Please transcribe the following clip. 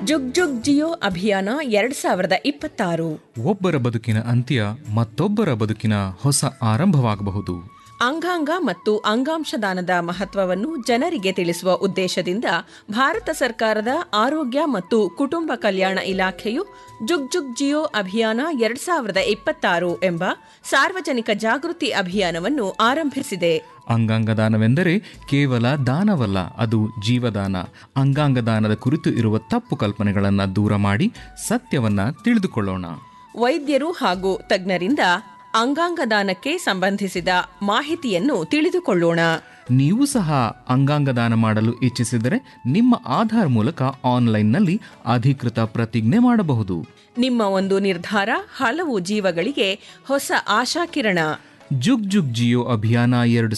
ಜುಗ್ ಜುಗ್ ಜಿಯೋ ಅಭಿಯಾನ ಎರಡ್ ಸಾವಿರದ ಇಪ್ಪತ್ತಾರು ಒಬ್ಬರ ಬದುಕಿನ ಅಂತ್ಯ ಮತ್ತೊಬ್ಬರ ಬದುಕಿನ ಹೊಸ ಆರಂಭವಾಗಬಹುದು ಅಂಗಾಂಗ ಮತ್ತು ಅಂಗಾಂಶ ದಾನದ ಮಹತ್ವವನ್ನು ಜನರಿಗೆ ತಿಳಿಸುವ ಉದ್ದೇಶದಿಂದ ಭಾರತ ಸರ್ಕಾರದ ಆರೋಗ್ಯ ಮತ್ತು ಕುಟುಂಬ ಕಲ್ಯಾಣ ಇಲಾಖೆಯು ಜುಗ್ ಜುಗ್ ಜಿಯೋ ಅಭಿಯಾನ ಎರಡ್ ಸಾವಿರದ ಇಪ್ಪತ್ತಾರು ಎಂಬ ಸಾರ್ವಜನಿಕ ಜಾಗೃತಿ ಅಭಿಯಾನವನ್ನು ಆರಂಭಿಸಿದೆ ಅಂಗಾಂಗ ದಾನವೆಂದರೆ ಕೇವಲ ದಾನವಲ್ಲ ಅದು ಜೀವದಾನ ಅಂಗಾಂಗ ದಾನದ ಕುರಿತು ಇರುವ ತಪ್ಪು ಕಲ್ಪನೆಗಳನ್ನು ದೂರ ಮಾಡಿ ಸತ್ಯವನ್ನ ತಿಳಿದುಕೊಳ್ಳೋಣ ವೈದ್ಯರು ಹಾಗೂ ತಜ್ಞರಿಂದ ಅಂಗಾಂಗ ದಾನಕ್ಕೆ ಸಂಬಂಧಿಸಿದ ಮಾಹಿತಿಯನ್ನು ತಿಳಿದುಕೊಳ್ಳೋಣ ನೀವು ಸಹ ಅಂಗಾಂಗ ದಾನ ಮಾಡಲು ಇಚ್ಛಿಸಿದರೆ ನಿಮ್ಮ ಆಧಾರ್ ಮೂಲಕ ಆನ್ಲೈನ್ನಲ್ಲಿ ಅಧಿಕೃತ ಪ್ರತಿಜ್ಞೆ ಮಾಡಬಹುದು ನಿಮ್ಮ ಒಂದು ನಿರ್ಧಾರ ಹಲವು ಜೀವಗಳಿಗೆ ಹೊಸ ಆಶಾಕಿರಣ ಜುಗ್ ಜುಗ್ ಜಿಯೋ ಅಭಿಯಾನ ಎರಡು